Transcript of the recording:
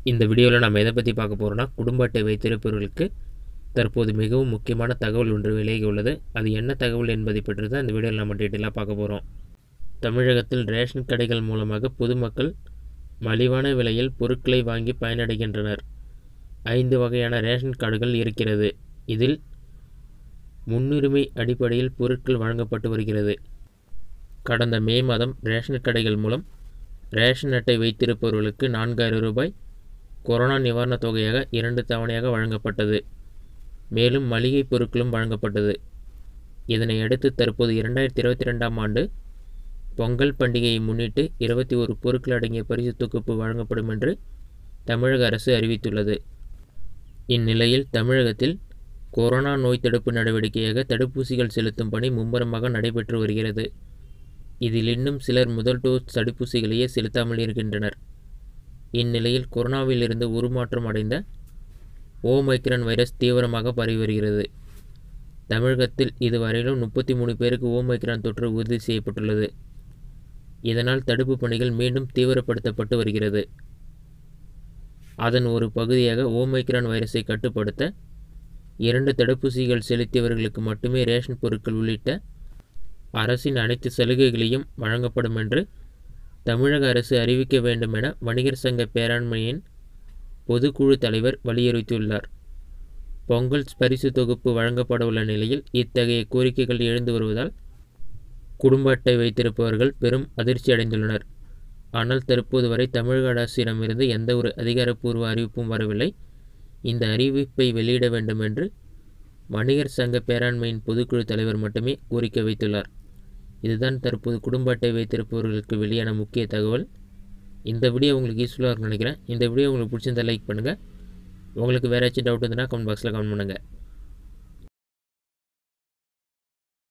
இந்த வீடியோவில் நம்ம எதை பற்றி பார்க்க போகிறோம்னா குடும்ப அட்டை வைத்திருப்பவர்களுக்கு தற்போது மிகவும் முக்கியமான தகவல் ஒன்று விலகி உள்ளது அது என்ன தகவல் என்பதை பற்றி தான் இந்த வீடியோவில் நம்ம டீட்டெயிலாக பார்க்க போகிறோம் தமிழகத்தில் ரேஷன் கடைகள் மூலமாக பொதுமக்கள் மலிவான விலையில் பொருட்களை வாங்கி பயனடைகின்றனர் ஐந்து வகையான ரேஷன் கார்டுகள் இருக்கிறது இதில் முன்னுரிமை அடிப்படையில் பொருட்கள் வழங்கப்பட்டு வருகிறது கடந்த மே மாதம் ரேஷன் கடைகள் மூலம் ரேஷன் அட்டை வைத்திருப்பவர்களுக்கு நான்காயிரம் ரூபாய் கொரோனா நிவாரணத் தொகையாக இரண்டு தவணையாக வழங்கப்பட்டது மேலும் மளிகை பொருட்களும் வழங்கப்பட்டது இதனை அடுத்து தற்போது இரண்டாயிரத்தி இருபத்தி ரெண்டாம் ஆண்டு பொங்கல் பண்டிகையை முன்னிட்டு இருபத்தி ஒரு பொருட்கள் அடங்கிய பரிசு தொகுப்பு வழங்கப்படும் என்று தமிழக அரசு அறிவித்துள்ளது இந்நிலையில் தமிழகத்தில் கொரோனா நோய் தடுப்பு நடவடிக்கையாக தடுப்பூசிகள் செலுத்தும் பணி மும்முரமாக நடைபெற்று வருகிறது இதில் இன்னும் சிலர் முதல் டோஸ் தடுப்பூசிகளையே செலுத்தாமல் இருக்கின்றனர் இந்நிலையில் கொரோனாவிலிருந்து உருமாற்றம் அடைந்த ஓமைக்ரான் வைரஸ் தீவிரமாக பரவி வருகிறது தமிழகத்தில் இதுவரையிலும் முப்பத்தி மூணு பேருக்கு ஓமைக்ரான் தொற்று உறுதி செய்யப்பட்டுள்ளது இதனால் தடுப்பு பணிகள் மீண்டும் தீவிரப்படுத்தப்பட்டு வருகிறது அதன் ஒரு பகுதியாக ஓமைக்ரான் வைரஸை கட்டுப்படுத்த இரண்டு தடுப்பூசிகள் செலுத்தியவர்களுக்கு மட்டுமே ரேஷன் பொருட்கள் உள்ளிட்ட அரசின் அனைத்து சலுகைகளையும் வழங்கப்படும் என்று தமிழக அரசு அறிவிக்க வேண்டும் என வணிகர் சங்க பேராண்மையின் பொதுக்குழு தலைவர் வலியுறுத்தியுள்ளார் பொங்கல் பரிசு தொகுப்பு வழங்கப்பட உள்ள நிலையில் இத்தகைய கோரிக்கைகள் எழுந்து வருவதால் குடும்ப அட்டை வைத்திருப்பவர்கள் பெரும் அதிர்ச்சி அடைந்துள்ளனர் ஆனால் தற்போது வரை தமிழக அரசிடமிருந்து எந்த ஒரு அதிகாரப்பூர்வ அறிவிப்பும் வரவில்லை இந்த அறிவிப்பை வெளியிட வேண்டும் என்று வணிகர் சங்க பேராண்மையின் பொதுக்குழு தலைவர் மட்டுமே கோரிக்கை வைத்துள்ளார் இதுதான் தற்போது குடும்ப அட்டை வைத்திருப்பவர்களுக்கு வெளியான முக்கிய தகவல் இந்த வீடியோ உங்களுக்கு யூஸ்ஃபுல்லாக இருக்கும்னு நினைக்கிறேன் இந்த வீடியோ உங்களுக்கு பிடிச்சிருந்தா லைக் பண்ணுங்கள் உங்களுக்கு வேறு ஏதாச்சும் டவுட் இருந்ததுன்னா கமெண்ட் பாக்ஸில் கமெண்ட் பண்ணுங்கள்